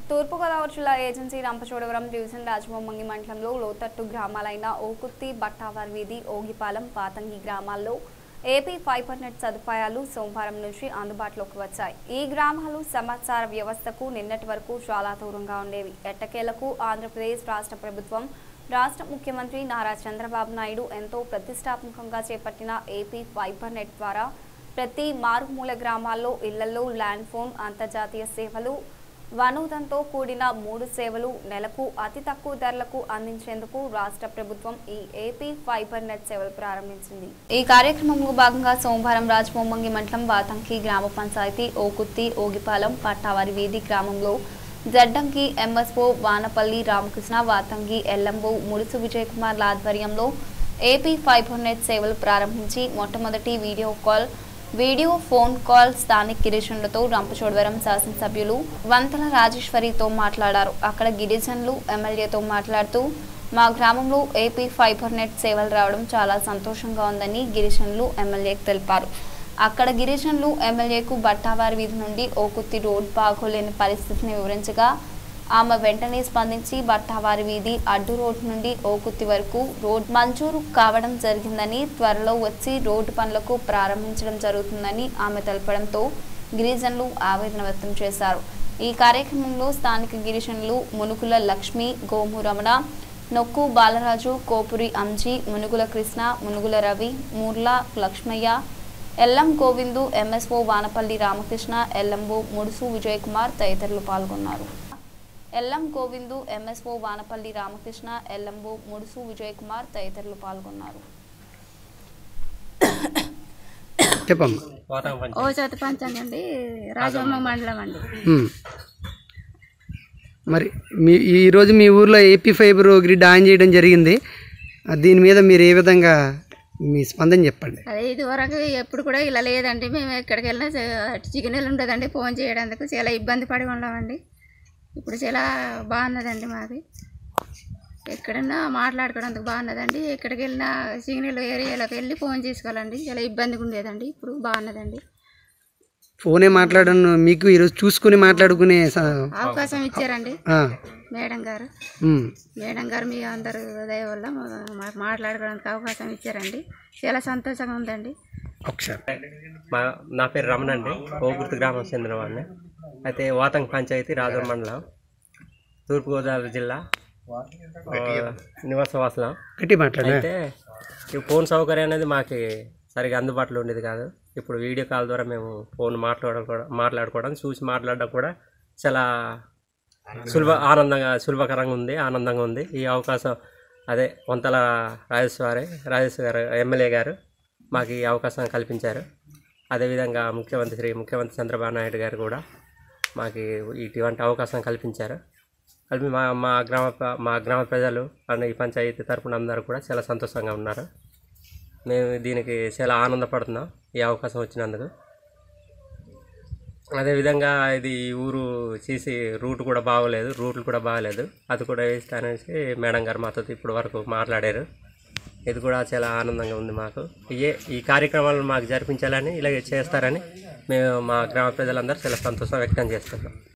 తూర్పుగోదావరి జిల్లా agency Rampachodavaram division రాజమొమ్మంగి మండలంలో లోతట్టు గ్రామాలైన ఓకుత్తి బట్టావార్ వీధి ఓగిపాలెం పాతంగి గ్రామాల్లో ఏపీ ఫైబర్ నెట్ సదుపాయాలు సోమవారం నుంచి అందుబాటులోకి వచ్చాయి ఈ గ్రామాలు సమాచార వ్యవస్థకు నిన్నటి వరకు చాలా దూరంగా ఉండేవి ఎట్టకేలకు ఆంధ్రప్రదేశ్ రాష్ట్ర ప్రభుత్వం రాష్ట్ర ముఖ్యమంత్రి నారా చంద్రబాబు నాయుడు ఎంతో ప్రతిష్టాత్మకంగా చేపట్టిన ఏపీ ఫైబర్ నెట్ ద్వారా ప్రతి మారుమూల గ్రామాల్లో ఇళ్లలో ల్యాండ్ ఫోన్ అంతర్జాతీయ సేవలు వనూదంతో కూడిన మూడు సేవలు నెలకు అతి తక్కువ ధరలకు అందించేందుకు రాష్ట్ర ప్రభుత్వం ఈ ఏపీ ఫైబర్ నెట్ సేవలు ప్రారంభించింది ఈ కార్యక్రమంలో భాగంగా సోమవారం రాజమొమ్మంగి మండలం వాతంకి గ్రామ పంచాయతీ ఓకుత్తి ఓగిపాలెం పట్టావారి వీధి గ్రామంలో జడ్డంకి ఎంఎస్ఓ వానపల్లి రామకృష్ణ వాతంగి ఎల్లంబు ముడుసు విజయ్ కుమార్ ఆధ్వర్యంలో ఏపీ ఫైబర్ నెట్ సేవలు ప్రారంభించి మొట్టమొదటి video call video phone call స్థానిక గిరిజనులతో రంపచోడవరం శాసనసభ్యులు వంతల రాజేశ్వరితో మాట్లాడారు అక్కడ గిరిజనులు ఎమ్మెల్యేతో మాట్లాడుతూ మా గ్రామంలో ఏపీ ఫైబర్ నెట్ సేవలు రావడం చాలా సంతోషంగా ఉందని గిరిజనులు ఎమ్మెల్యేకు తెలిపారు అక్కడ గిరిజనులు ఎమ్మెల్యేకు బట్టావారి వీధి నుండి ఓకుత్తి రోడ్ బాగోలేని పరిస్థితిని వివరించగా ఆమె వెంటనే స్పందించి బట్టావారి వీధి అడ్డు రోడ్డు నుండి ఓకుత్తి వరకు రోడ్ మంజూరు కావడం జరిగిందని త్వరలో వచ్చి రోడ్డు పనులకు ప్రారంభించడం జరుగుతుందని ఆమె తెలపడంతో గిరిజనులు ఆవేదన వ్యక్తం చేశారు ఈ కార్యక్రమంలో స్థానిక గిరిజనులు మునుగుల లక్ష్మి గోము రమణ నొక్కు బాలరాజు కోపురి అంజి మునుగుల కృష్ణ మునుగుల రవి మూర్ల లక్ష్మయ్య ఎల్లం గోవిందు ఎంఎస్ఓ వానపల్లి రామకృష్ణ ఎల్లంబు ముడుసు విజయకుమార్ తదితరులు పాల్గొన్నారు ఎల్లం గోవిందు ఎంఎస్ఓ వానపల్లి రామకృష్ణ ఎల్లంబు ముడుసు విజయకుమార్ తదితరులు పాల్గొన్నారు చెప్పమ్మా వాతావరణ పంచాయతీ ఓ చోత పంచాంగ అండి రాజమ్మ మండలం అండి ఉమ్. మరి మీ ఈరోజు మీ ఊర్లో ఏపీ ఫైబర్ గ్రిడ్ ఆన్ చేయడం జరిగింది ఆ, దీని మీద మీరు ఏ విధంగా మీ స్పందన చెప్పండి అదే ఇది వరకు ఎప్పుడు కూడా ఇలా లేదండి మేము ఎక్కడికి వెళ్ళినా చికెనీలు ఉండదండి ఫోన్ చేయడానికి చాలా ఇబ్బంది పడి ఉన్నామండి ఇప్పుడు చాలా బాగున్నదండి మాది ఎక్కడన్నా మాట్లాడుకోవడానికి బాగున్నదండి ఎక్కడికి వెళ్ళినా సిగ్నల్ ఏరియాలోకి వెళ్ళి ఫోన్ చేసుకోవాలండి చాలా ఇబ్బందిగా ఉండేదండి ఇప్పుడు బాగున్నదండి ఫోనే మాట్లాడడం మీకు ఈరోజు చూసుకుని మాట్లాడుకునే స- అవకాశం ఇచ్చారండి ఆ, మేడం గారు ఉమ్. మేడం గారు మీ అందరు దయ వల్ల మా- మాకు మాట్లాడుకోవడానికి అవకాశం ఇచ్చారండి చాలా సంతోషంగా ఉందండి ఒకసారి మా నా పేరు రమణ అండి ఓగుర్తి గ్రామం చెందిన వాడిని అయితే వాతంగ్ పంచాయతీ రాజం మండలం తూర్పుగోదావరి జిల్లా ఆ, నివాసవాసులం గట్టి మాట్లాడా అయితే ఈ ఫోన్ సౌకర్యం అనేది మాకు సరిగా అందుబాటులో ఉండేది కాదు ఇప్పుడు వీడియో కాల్ ద్వారా మేము ఫోన్ మాట్లాడడం కూడా మాట్లాడుకోవడం చూసి మాట్లాడడం కూడా చాలా సులభ ఆనందంగా సులభకరంగా ఉంది ఆనందంగా ఉంది ఈ అవకాశం అదే వంతల రాజేశ్వరి రాజేశ్వరి గారు ఎమ్మెల్యే గారు మాకు ఈ అవకాశం కల్పించారు అదేవిధంగా ముఖ్యమంత్రి శ్రీ ముఖ్యమంత్రి చంద్రబాబు నాయుడు గారు కూడా మాకు ఇటువంటి అవకాశం కల్పించారు కలిపి మా మా గ్రామ ప్ర- మా గ్రామ ప్రజలు అండ్ ఈ పంచాయతీ తరపున అందరూ కూడా చాలా సంతోషంగా ఉన్నారు మేము దీనికి చాలా ఆనందపడుతున్నాం ఈ అవకాశం వచ్చినందుకు అదేవిధంగా ఇది ఈ ఊరు చేసి రూట్ కూడా బాగోలేదు రూట్లు కూడా బాగలేదు అది కూడా వేస్తానేసి మేడం గారు మాతో ఇప్పుడు వరకు మాట్లాడారు ఇది కూడా చాలా ఆనందంగా ఉంది మాకు ఏ ఈ కార్యక్రమాలను మాకు జరిపించాలని ఇలాగే చేస్తారని మేము మా గ్రామ ప్రజలందరూ చాలా సంతోషం వ్యక్తం చేస్తున్నాం